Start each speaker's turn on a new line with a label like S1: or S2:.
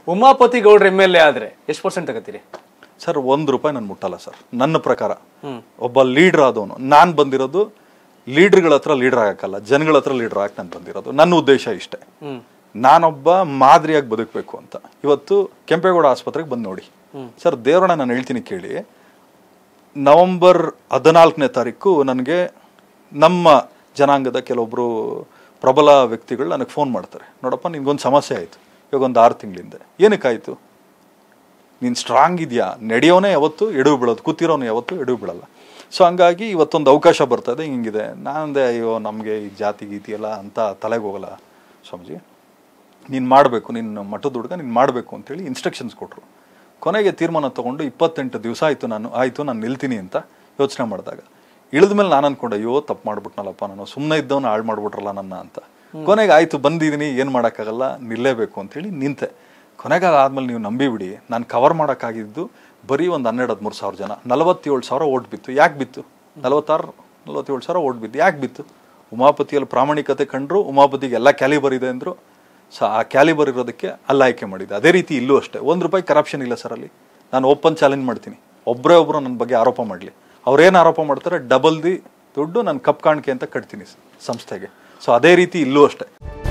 S1: ಉಮಾಪತಿ ಗೌಡ್ರ M L A ಆದ್ರೆ ಎಷ್ಟು ಪರ್ಸೆಂಟ್ ತಗೋತೀರಿ
S2: ಸರ್ ಒಂದು ರೂಪಾಯಿ ನಾನು ಮುಟ್ಟಲ್ಲ ಸರ್ ನನ್ನ ಪ್ರಕಾರ ಒಬ್ಬ ಲೀಡರ್ ಆದವನು ನಾನು ಬಂದಿರೋದು ಲೀಡರ್ಗಳ ಹತ್ರ ಲೀಡರ್ ಆಗಕ್ಕಲ್ಲ ಜನಗಳ ಹತ್ರ ಲೀಡರ್ ಆಗಕ್ಕೆ ನಾನು ಬಂದಿರೋದು ನನ್ನ ಉದ್ದೇಶ ಇಷ್ಟೇ ನಾನೊಬ್ಬ ಮಾದರಿಯಾಗಿ ಬದುಕಬೇಕು ಅಂತ ಇವತ್ತು ಕೆಂಪೇಗೌಡ ಆಸ್ಪತ್ರೆಗೆ ಬಂದು ನೋಡಿ ಸರ್ ದೇವರನ್ನ ನಾನು ಹೇಳ್ತೀನಿ ಕೇಳಿ ನವೆಂಬರ್ ಹದಿನಾಲ್ಕನೇ ತಾರೀಕು ನನಗೆ ನಮ್ಮ ಜನಾಂಗದ ಕೆಲವೊಬ್ರು ಪ್ರಬಲ ವ್ಯಕ್ತಿಗಳು ನನಗೆ ಫೋನ್ ಮಾಡ್ತಾರೆ ನೋಡಪ್ಪ ನಿನ್ಗೊಂದು ಸಮಸ್ಯೆ ಆಯಿತು ಇವಾಗ ಒಂದು ಆರು ತಿಂಗಳಿಂದ ಏನಕ್ಕಾಯಿತು ನೀನು ಸ್ಟ್ರಾಂಗ್ ಇದೆಯಾ ನಡೆಯೋನೇ ಯಾವತ್ತು ಎಡವು ಬೀಳೋದು ಕೂತಿರೋನು ಯಾವತ್ತು ಎಡವು ಬೀಳಲ್ಲ ಸೊ ಹಂಗಾಗಿ ಇವತ್ತೊಂದು ಅವಕಾಶ ಬರ್ತದೆ ಹಿಂಗಿದೆ ನಾನಂದೆ ಅಯ್ಯೋ ನಮಗೆ ಈ ಜಾತಿ ಗೀತಿ ಎಲ್ಲ ಅಂತ ತಲೆಗೆ ಹೋಗಲ್ಲ ಸ್ವಾಮೀಜಿ ನೀನು ಮಾಡಬೇಕು ನಿನ್ನ ಮಠದ ಹುಡುಗ ನೀನು ಮಾಡಬೇಕು ಅಂತೇಳಿ ಇನ್ಸ್ಟ್ರಕ್ಷನ್ಸ್ ಕೊಟ್ಟರು ಕೊನೆಗೆ ತೀರ್ಮಾನ ತಗೊಂಡು ಇಪ್ಪತ್ತೆಂಟು ದಿವಸ ಆಯಿತು ನಾನು ಆಯಿತು ನಾನು ನಿಲ್ತೀನಿ ಅಂತ ಯೋಚನೆ ಮಾಡಿದಾಗ ಇಳಿದ ಮೇಲೆ ನಾನು ಅನ್ಕೊಂಡೆ ಅಯ್ಯೋ ತಪ್ಪು ಮಾಡ್ಬಿಟ್ನಲ್ಲಪ್ಪ ನಾನು ಸುಮ್ಮನೆ ಇದ್ದವನು ಹಾಳು ಮಾಡ್ಬಿಟ್ರಲ್ಲ ನನ್ನ ಅಂತ ಕೊನೆಗೆ ಆಯಿತು ಬಂದಿದ್ದೀನಿ ಏನು ಮಾಡೋಕ್ಕಾಗಲ್ಲ ನಿಲ್ಲೇಬೇಕು ಅಂತೇಳಿ ನಿಂತೆ ಕೊನೆಗೆ ಅದಾದ್ಮೇಲೆ ನೀವು ನಂಬಿಬಿಡಿ ನಾನು ಕವರ್ ಮಾಡೋಕ್ಕಾಗಿದ್ದು ಬರೀ ಒಂದು ಹನ್ನೆರಡು ಹದಿಮೂರು ಸಾವಿರ ಜನ ನಲವತ್ತೇಳು ಸಾವಿರ ಓಟ್ ಬಿತ್ತು ಯಾಕೆ ಬಿತ್ತು ನಲವತ್ತಾರು ನಲವತ್ತೇಳು ಸಾವಿರ ಓಟ್ ಬಿತ್ತು ಯಾಕೆ ಬಿತ್ತು ಉಮಾಪತಿಯಲ್ಲಿ ಪ್ರಾಮಾಣಿಕತೆ ಕಂಡ್ರು ಉಮಾಪತಿಗೆ ಎಲ್ಲ ಕ್ಯಾಲಿಬರ್ ಇದೆ ಅಂದರು ಸೊ ಆ ಕ್ಯಾಲಿಬರ್ ಇರೋದಕ್ಕೆ ಅಲ್ಲಿ ಆಯ್ಕೆ ಮಾಡಿದ್ದೆ ಅದೇ ರೀತಿ ಇಲ್ಲೂ ಅಷ್ಟೇ ಒಂದು ರೂಪಾಯಿ ಕರಪ್ಷನ್ ಇಲ್ಲ ಸರ್ ಅಲ್ಲಿ ನಾನು ಓಪನ್ ಚಾಲೆಂಜ್ ಮಾಡ್ತೀನಿ ಒಬ್ಬರೇ ಒಬ್ಬರು ನನ್ನ ಬಗ್ಗೆ ಆರೋಪ ಮಾಡಲಿ ಅವ್ರೇನು ಆರೋಪ ಮಾಡ್ತಾರೆ ಡಬಲ್ ದಿ ದುಡ್ಡು ನಾನು ಕಪ್ ಕಾಣಿಕೆ ಅಂತ ಕಟ್ತೀನಿ ಸಂಸ್ಥೆಗೆ ಸೊ ಅದೇ ರೀತಿ ಇಲ್ಲೂ ಅಷ್ಟೇ